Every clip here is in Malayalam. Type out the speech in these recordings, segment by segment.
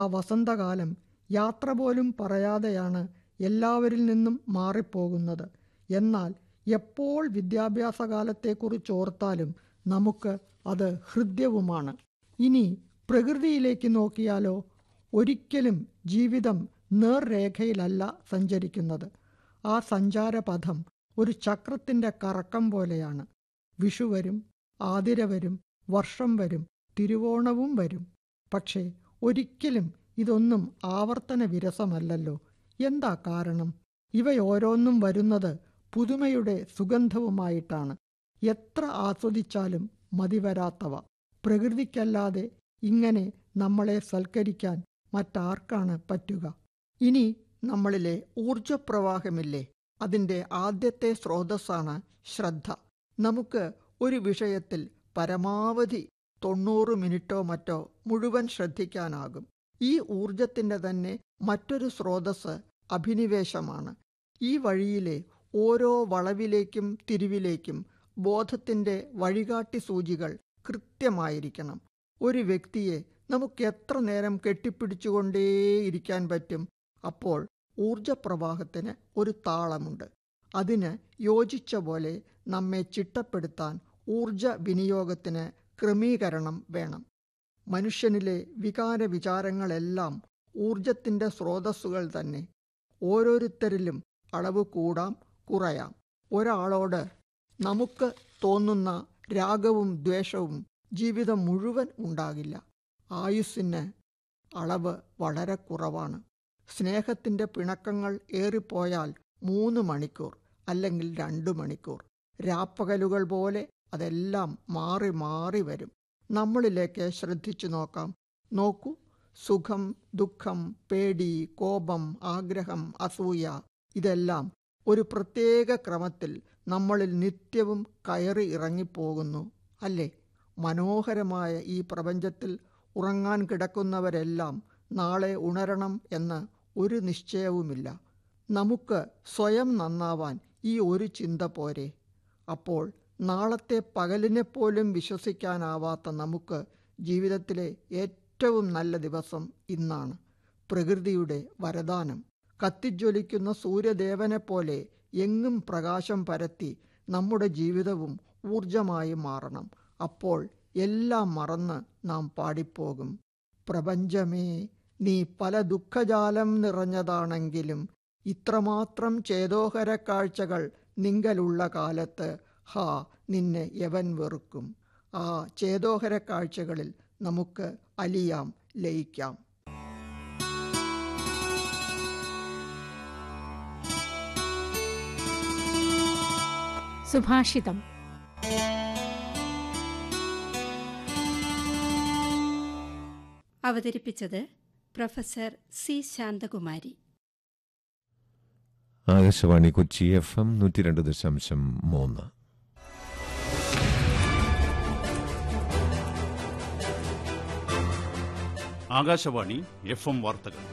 ആ വസന്തകാലം യാത്ര പോലും പറയാതെയാണ് എല്ലാവരിൽ നിന്നും മാറിപ്പോകുന്നത് എന്നാൽ എപ്പോൾ വിദ്യാഭ്യാസ കാലത്തെക്കുറിച്ച് ഓർത്താലും നമുക്ക് അത് ഹൃദ്യവുമാണ് ഇനി പ്രകൃതിയിലേക്ക് നോക്കിയാലോ ഒരിക്കലും ജീവിതം നേർരേഖയിലല്ല സഞ്ചരിക്കുന്നത് ആ സഞ്ചാരപഥം ഒരു ചക്രത്തിൻ്റെ കറക്കം പോലെയാണ് വിഷു വരും ആതിര വരും വർഷം വരും തിരുവോണവും വരും പക്ഷേ ഒരിക്കലും ഇതൊന്നും ആവർത്തന വിരസമല്ലല്ലോ എന്താ കാരണം ഇവയോരോന്നും വരുന്നത് പുതുമയുടെ സുഗന്ധവുമായിട്ടാണ് എത്ര ആസ്വദിച്ചാലും മതിവരാത്തവ പ്രകൃതിക്കല്ലാതെ ഇങ്ങനെ നമ്മളെ സൽക്കരിക്കാൻ മറ്റാർക്കാണ് പറ്റുക ഇനി നമ്മളിലെ ഊർജപ്രവാഹമില്ലേ അതിൻ്റെ ആദ്യത്തെ സ്രോതസ്സാണ് ശ്രദ്ധ നമുക്ക് ഒരു വിഷയത്തിൽ പരമാവധി തൊണ്ണൂറ് മിനിറ്റോ മറ്റോ മുഴുവൻ ശ്രദ്ധിക്കാനാകും ഈ ഊർജത്തിൻ്റെ തന്നെ മറ്റൊരു സ്രോതസ് അഭിനിവേശമാണ് ഈ വഴിയിലെ ഓരോ വളവിലേക്കും തിരിവിലേക്കും ബോധത്തിൻ്റെ വഴികാട്ടി സൂചികൾ കൃത്യമായിരിക്കണം ഒരു വ്യക്തിയെ നമുക്ക് എത്ര നേരം കെട്ടിപ്പിടിച്ചുകൊണ്ടേയിരിക്കാൻ പറ്റും അപ്പോൾ ഊർജപ്രവാഹത്തിന് ഒരു താളമുണ്ട് അതിന് യോജിച്ച പോലെ നമ്മെ ചിട്ടപ്പെടുത്താൻ ഊർജ വിനിയോഗത്തിന് ക്രമീകരണം വേണം മനുഷ്യനിലെ വികാര വിചാരങ്ങളെല്ലാം ഊർജത്തിൻ്റെ സ്രോതസ്സുകൾ തന്നെ ഓരോരുത്തരിലും അളവ് കൂടാം കുറയാം ഒരാളോട് നമുക്ക് തോന്നുന്ന രാഗവും ദ്വേഷവും ജീവിതം മുഴുവൻ ഉണ്ടാകില്ല ആയുസ്സിന് അളവ് വളരെ കുറവാണ് സ്നേഹത്തിൻ്റെ പിണക്കങ്ങൾ ഏറിപ്പോയാൽ മൂന്ന് മണിക്കൂർ അല്ലെങ്കിൽ രണ്ട് മണിക്കൂർ രാപ്പകലുകൾ പോലെ അതെല്ലാം മാറി മാറി വരും നമ്മളിലേക്ക് ശ്രദ്ധിച്ചു നോക്കാം നോക്കൂ സുഖം ദുഃഖം പേടി കോപം ആഗ്രഹം അസൂയ ഇതെല്ലാം ഒരു പ്രത്യേക ക്രമത്തിൽ നമ്മളിൽ നിത്യവും കയറി ഇറങ്ങിപ്പോകുന്നു അല്ലേ മനോഹരമായ ഈ പ്രപഞ്ചത്തിൽ ഉറങ്ങാൻ കിടക്കുന്നവരെല്ലാം നാളെ ഉണരണം എന്ന് ഒരു നിശ്ചയവുമില്ല നമുക്ക് സ്വയം നന്നാവാൻ ഈ ഒരു ചിന്ത പോരെ അപ്പോൾ നാളത്തെ പകലിനെപ്പോലും വിശ്വസിക്കാനാവാത്ത നമുക്ക് ജീവിതത്തിലെ ഏറ്റവും നല്ല ദിവസം ഇന്നാണ് പ്രകൃതിയുടെ വരദാനം കത്തിജ്വലിക്കുന്ന സൂര്യദേവനെ പോലെ എങ്ങും പ്രകാശം പരത്തി നമ്മുടെ ജീവിതവും ഊർജമായി മാറണം അപ്പോൾ എല്ലാം മറന്ന് നാം പാടിപ്പോകും പ്രപഞ്ചമേ നീ പല ദുഃഖജാലം നിറഞ്ഞതാണെങ്കിലും ഇത്രമാത്രം ചേതോഹര കാഴ്ചകൾ നിങ്കലുള്ള കാലത്ത് ഹാ നിന്നെ യവൻ വെറുക്കും ആ ചേതോഹര കാഴ്ചകളിൽ നമുക്ക് അലിയാം ലയിക്കാം സുഭാഷിതം അവതരിപ്പിച്ചത് professor C Shanthakumari Akashvani Kochi F M നൂറ്റി രണ്ട് ദശാംശം മൂന്ന് ആകാശവാണി എഫ് എം വാർത്തകൾ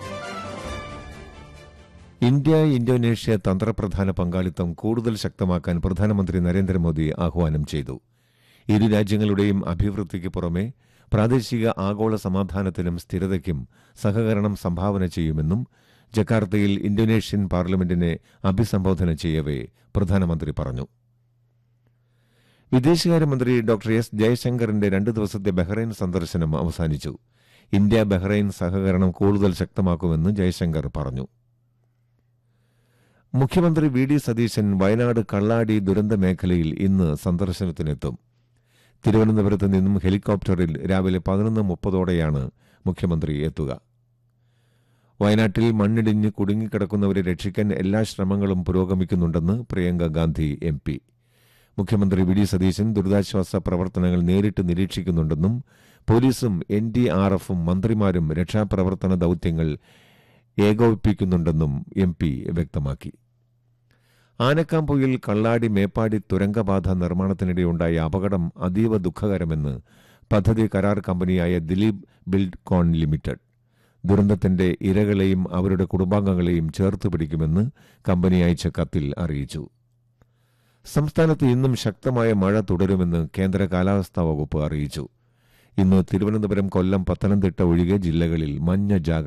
ഇന്ത്യ ഇന്തോനേഷ്യ തന്ത്രപ്രധാന പങ്കാളിത്തം കൂടുതൽ ശക്തമാക്കാൻ പ്രധാനമന്ത്രി നരേന്ദ്രമോദി ആഹ്വാനം ചെയ്തു ഇരു രാജ്യങ്ങളുടെയും അഭിവൃദ്ധിക്ക് പുറമെ പ്രാദേശിക ആഗോള സമാധാനത്തിനും സ്ഥിരതയ്ക്കും സഹകരണം സംഭാവന ചെയ്യുമെന്നും ജക്കാർത്തയിൽ ഇന്തോനേഷ്യൻ പാർലമെന്റിനെ അഭിസംബോധന ചെയ്യവേ പ്രധാനമന്ത്രി പറഞ്ഞു വിദേശകാര്യമന്ത്രി ഡോക്ടർ എസ് ജയശങ്കറിന്റെ രണ്ട് ദിവസത്തെ ബഹ്റൈൻ സന്ദർശനം അവസാനിച്ചു ഇന്ത്യ ബഹ്റൈൻ സഹകരണം കൂടുതൽ ശക്തമാക്കുമെന്ന് ജയശങ്കർ പറഞ്ഞു മുഖ്യമന്ത്രി വി ഡി സതീശൻ വയനാട് കള്ളാടി ദുരന്ത മേഖലയിൽ ഇന്ന് സന്ദർശനത്തിനെത്തും തിരുവനന്തപുരത്ത് നിന്നും ഹെലികോപ്റ്ററിൽ രാവിലെ പതിനൊന്ന് മുപ്പതോടെയാണ് മുഖ്യമന്ത്രി എത്തുക വയനാട്ടിൽ മണ്ണിടിഞ്ഞ് കുടുങ്ങിക്കിടക്കുന്നവരെ രക്ഷിക്കാൻ എല്ലാ ശ്രമങ്ങളും പുരോഗമിക്കുന്നുണ്ടെന്ന് പ്രിയങ്ക ഗാന്ധി എം പി മുഖ്യമന്ത്രി വി ഡി സതീശൻ ദുരിതാശ്വാസ പ്രവർത്തനങ്ങൾ നേരിട്ട് നിരീക്ഷിക്കുന്നുണ്ടെന്നും പോലീസും എൻ ഡി ആർ എഫും മന്ത്രിമാരും രക്ഷാപ്രവർത്തന ദൌത്യങ്ങൾ ഏകോപിപ്പിക്കുന്നുണ്ടെന്നും എം പി വ്യക്തമാക്കി ആനക്കാമ്പൊയിൽ കള്ളാടി മേപ്പാടി തുരങ്കപാത നിർമ്മാണത്തിനിടെയുണ്ടായ അപകടം അതീവ ദുഃഖകരമെന്ന് പദ്ധതി കരാർ കമ്പനിയായ ദിലീപ് ബിൽഡ് കോൺ ലിമിറ്റഡ് ദുരന്തത്തിന്റെ ഇരകളെയും അവരുടെ കുടുംബാംഗങ്ങളെയും ചേർത്ത് പിടിക്കുമെന്ന് കമ്പനി അയച്ച കത്തിൽ അറിയിച്ചു സംസ്ഥാനത്ത് ഇന്നും ശക്തമായ മഴ തുടരുമെന്ന് കേന്ദ്ര കാലാവസ്ഥാ വകുപ്പ് അറിയിച്ചു ഇന്ന് തിരുവനന്തപുരം കൊല്ലം പത്തനംതിട്ട ഒഴികെ ജില്ലകളിൽ മഞ്ഞ ജാഗ്രത